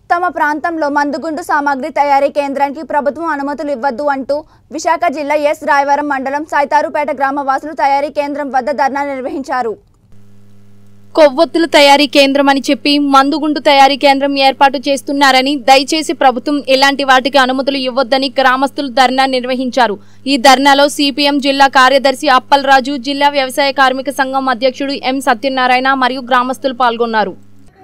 తమ ప్రాంతంలో మందుగుండు సామాగ్రి తయారీ కేంద్రానికి ప్రభుత్వం అనుమతులు ఇవ్వద్దు అంటూ విశాఖ జిల్లా ఎస్ రాయవరం మండలం సైతారుపేట గ్రామవాసులు తయారీ కేంద్రం వద్ద ధర్నా నిర్వహించారు కొవ్వొత్తుల తయారీ కేంద్రం అని చెప్పి మందుగుండు తయారీ కేంద్రం ఏర్పాటు చేస్తున్నారని దయచేసి ప్రభుత్వం ఇలాంటి వాటికి అనుమతులు ఇవ్వొద్దని గ్రామస్తులు ధర్నా నిర్వహించారు ఈ ధర్నాలో సిపిఎం జిల్లా కార్యదర్శి అప్పలరాజు జిల్లా వ్యవసాయ కార్మిక సంఘం అధ్యక్షుడు ఎం సత్యనారాయణ మరియు గ్రామస్తులు పాల్గొన్నారు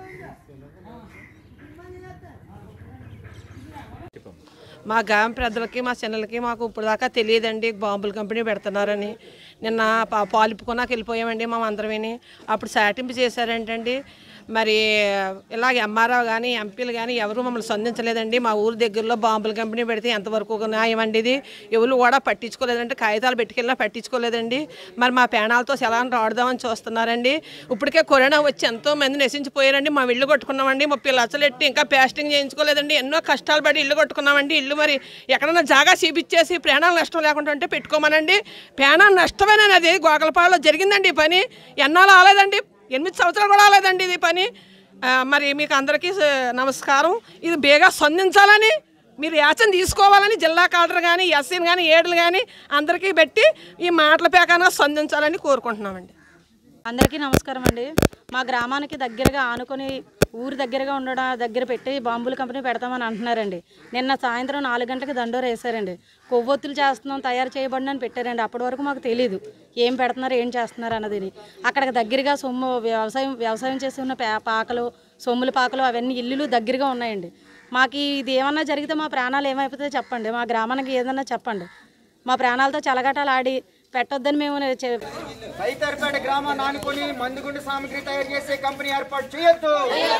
మా గ్రామ పెద్దలకి మా చిన్నలకి మాకు ఇప్పుడు దాకా తెలియదండి బాంబుల కంపెనీ పెడుతున్నారని నిన్న పా పాలిపుకున్నాక వెళ్ళిపోయామండి మా అందరమేని అప్పుడు సాటింపు చేశారంటండి మరి ఇలాగ ఎంఆర్ఓ కానీ ఎంపీలు కానీ ఎవరు మమ్మల్ని స్పందించలేదండి మా ఊరు దగ్గరలో బాంబుల కంపెనీ పెడితే ఎంతవరకు ఒక న్యాయం అండి ఇది ఎవరు కూడా పట్టించుకోలేదండి కాగితాలు పెట్టుకెళ్ళినా పట్టించుకోలేదండి మరి మా పేణాలతో సెలాన్ రాడదామని చూస్తున్నారండి ఇప్పటికే కరోనా వచ్చి ఎంతో మంది నశించిపోయారండి మా ఇల్లు కొట్టుకున్నామండి ముప్పై లక్షలు ఎట్టి ఇంకా పేస్టింగ్ చేయించుకోలేదండి ఎన్నో కష్టాలు పడి ఇల్లు కొట్టుకున్నామండి ఇల్లు మరి ఎక్కడన్నా జాగా చూపించేసి ప్రాణాలు నష్టం లేకుండా ఉంటే పెట్టుకోమనండి ప్రాణాలు నష్టమేనది గోకలపాడులో జరిగిందండి ఈ పని ఎన్నాళ్ళు ఆలేదండి ఎనిమిది సంవత్సరాలు కూడా ఆలేదండి ఇది పని ఆ, మరి మీకు అందరికీ స- నమస్కారం ఇది బేగా స్పందించాలని మీరు యాచన తీసుకోవాలని జిల్లా కలెక్టర్ కానీ ఎస్సీని కానీ ఏడులు కానీ అందరికీ పెట్టి ఈ మాటల పేకాన స్పందించాలని కోరుకుంటున్నామండి అందరికీ నమస్కారం అండి మా గ్రామానికి దగ్గరగా ఆనుకొని ఊరు దగ్గరగా ఉండడం దగ్గర పెట్టి బాంబుల కంపెనీ పెడతామని అంటున్నారండి నిన్న సాయంత్రం నాలుగు గంటలకు దండోర వేశారండి కొవ్వొత్తులు చేస్తున్నాం తయారు చేయబడిన అని పెట్టారండి అప్పటి వరకు మాకు తెలియదు ఏం పెడుతున్నారు ఏం చేస్తున్నారు అన్నది అక్కడికి దగ్గరగా సొమ్ము వ్యవసాయం వ్యవసాయం చేసి ఉన్న పా- పాకలు సొమ్ముల పాకలు అవన్నీ ఇల్లులు దగ్గరగా ఉన్నాయండి మాకు ఇది ఏమన్నా జరిగితే మా ప్రాణాలు ఏమైపోతాయో చెప్పండి మా గ్రామానికి ఏదన్నా చెప్పండి మా ప్రాణాలతో చలగటాలు ఆడి పెట్టొద్దని మేము చె- సైతర్పేట గ్రామాన్ని ఆనుకొని మందుగుండు సామగ్రి తయారు చేసే కంపెనీ ఏర్పాటు చేయొద్దు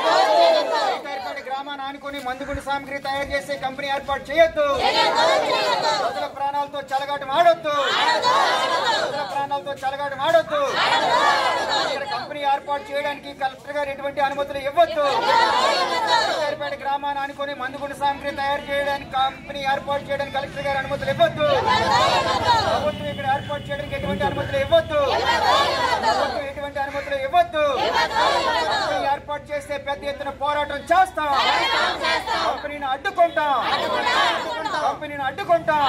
సైతర్పేట గ్రామాన్ని ఆనుకొని మందుగుండు సామగ్రి తయారు చేసే కంపెనీ ఏర్పాటు చేయొద్దు ప్రజల ప్రాణాలతో చెలగాటం ఆడొద్దు ప్రజల ప్రాణాలతో చెలగాటం ఆడొద్దు ఇక్కడ కంపెనీ ఏర్పాటు చేయడానికి కలెక్టర్ గారు ఎటువంటి అనుమతులు ఇవ్వద్దు సైతర్పేట గ్రామాన్ని ఆనుకొని మందుగుండు సామగ్రి తయారు చేయడానికి కంపెనీ ఏర్పాటు చేయడానికి కలెక్టర్ గారు అనుమతులు ఇవ్వద్దు ప్రభుత్వం ఇక్కడ ఏర్పాటు చేయడానికి ఎటువంటి అనుమతులు ఇవ్వద్దు ప్రభుత్వం ఎటువంటి అనుమతులు ఇవ్వద్దు కంపెనీ ఏర్పాటు చేస్తే పెద్ద ఎత్తున పోరాటం చేస్తాం కంపెనీని అడ్డుకుంటాం కంపెనీని అడ్డుకుంటాం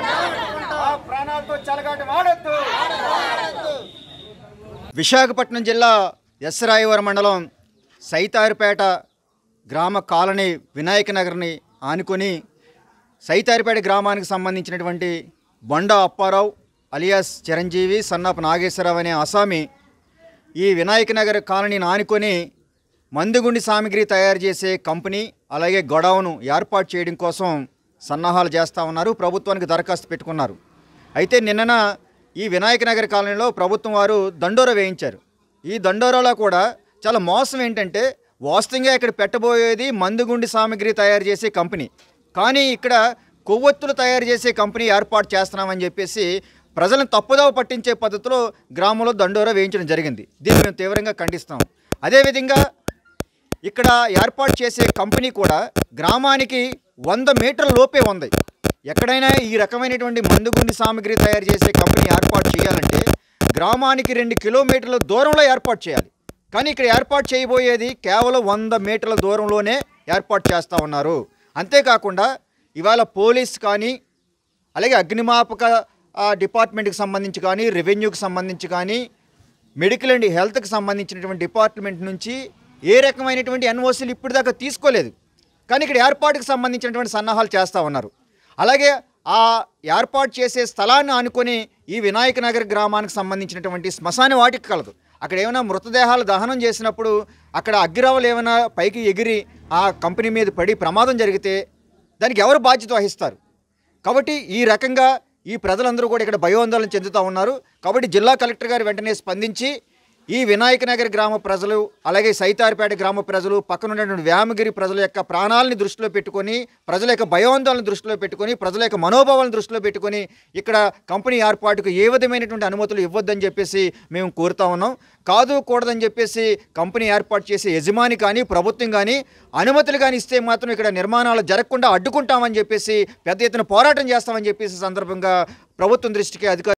ఆ ప్రాణాలతో చెలగాటం ఆడొద్దు విశాఖపట్నం జిల్లా ఎస్రాయవరం మండలం సైతారిపేట గ్రామ కాలనీ వినాయక నగర్ని ఆనుకొని సైతారిపేట గ్రామానికి సంబంధించినటువంటి బొండ అప్పారావు అలియాస్ చిరంజీవి సన్నాపు నాగేశ్వరరావు అనే అసామి ఈ వినాయక నగర్ కాలనీని ఆనుకొని మందుగుండి సామాగ్రి తయారు చేసే కంపెనీ అలాగే గొడవను ఏర్పాటు చేయడం కోసం సన్నాహాలు చేస్తూ ఉన్నారు ప్రభుత్వానికి దరఖాస్తు పెట్టుకున్నారు అయితే నిన్నన ఈ వినాయక నగర్ కాలనీలో ప్రభుత్వం వారు దండోర వేయించారు ఈ దండోరాలో కూడా చాలా మోసం ఏంటంటే వాస్తవంగా ఇక్కడ పెట్టబోయేది మందుగుండి సామాగ్రి తయారు చేసే కంపెనీ కానీ ఇక్కడ కొవ్వొత్తులు తయారు చేసే కంపెనీ ఏర్పాటు చేస్తున్నామని చెప్పేసి ప్రజలను తప్పుదోవ పట్టించే పద్ధతిలో గ్రామంలో దండోరా వేయించడం జరిగింది దీన్ని మేము తీవ్రంగా ఖండిస్తాం అదేవిధంగా ఇక్కడ ఏర్పాటు చేసే కంపెనీ కూడా గ్రామానికి వంద మీటర్ల లోపే ఉంది ఎక్కడైనా ఈ రకమైనటువంటి మందుగుండి సామాగ్రి తయారు చేసే కంపెనీ ఏర్పాటు చేయాలంటే గ్రామానికి రెండు కిలోమీటర్ల దూరంలో ఏర్పాటు చేయాలి కానీ ఇక్కడ ఏర్పాటు చేయబోయేది కేవలం వంద మీటర్ల దూరంలోనే ఏర్పాటు చేస్తూ ఉన్నారు అంతేకాకుండా ఇవాళ పోలీస్ కానీ అలాగే అగ్నిమాపక ఆ, డిపార్ట్మెంట్కి సంబంధించి కానీ రెవెన్యూకి సంబంధించి కానీ మెడికల్ అండ్ హెల్త్కి సంబంధించినటువంటి డిపార్ట్మెంట్ నుంచి ఏ రకమైనటువంటి ఎన్ఓసీలు ఇప్పటిదాకా తీసుకోలేదు కానీ ఇక్కడ ఏర్పాటుకు సంబంధించినటువంటి సన్నాహాలు చేస్తూ ఉన్నారు అలాగే ఆ ఏర్పాటు చేసే స్థలాన్ని ఆనుకొని ఈ వినాయక నగర్ గ్రామానికి సంబంధించినటువంటి శ్మశాన వాటికి కలదు అక్కడ ఏమైనా మృతదేహాలు దహనం చేసినప్పుడు అక్కడ అగ్గిరవలు ఏమైనా పైకి ఎగిరి ఆ కంపెనీ మీద పడి ప్రమాదం జరిగితే దానికి ఎవరు బాధ్యత వహిస్తారు కాబట్టి ఈ రకంగా ఈ ప్రజలందరూ కూడా ఇక్కడ భయోందోళన చెందుతూ ఉన్నారు కాబట్టి జిల్లా కలెక్టర్ గారు వెంటనే స్పందించి ఈ వినాయక నగర్ గ్రామ ప్రజలు అలాగే సైతారిపేట గ్రామ ప్రజలు పక్కన ఉన్నటువంటి వ్యామగిరి ప్రజల యొక్క ప్రాణాలని దృష్టిలో పెట్టుకొని ప్రజల యొక్క భయోందోళన దృష్టిలో పెట్టుకొని ప్రజల యొక్క మనోభావాలను దృష్టిలో పెట్టుకొని ఇక్కడ కంపెనీ ఏర్పాటుకు ఏ విధమైనటువంటి అనుమతులు ఇవ్వద్దని చెప్పేసి మేము కోరుతా ఉన్నాం కాదు కూడదని చెప్పేసి కంపెనీ ఏర్పాటు చేసే యజమాని కానీ ప్రభుత్వం కానీ అనుమతులు కానీ ఇస్తే మాత్రం ఇక్కడ నిర్మాణాలు జరగకుండా అడ్డుకుంటామని చెప్పేసి పెద్ద ఎత్తున పోరాటం చేస్తామని చెప్పేసి సందర్భంగా ప్రభుత్వం దృష్టికి అధికారులు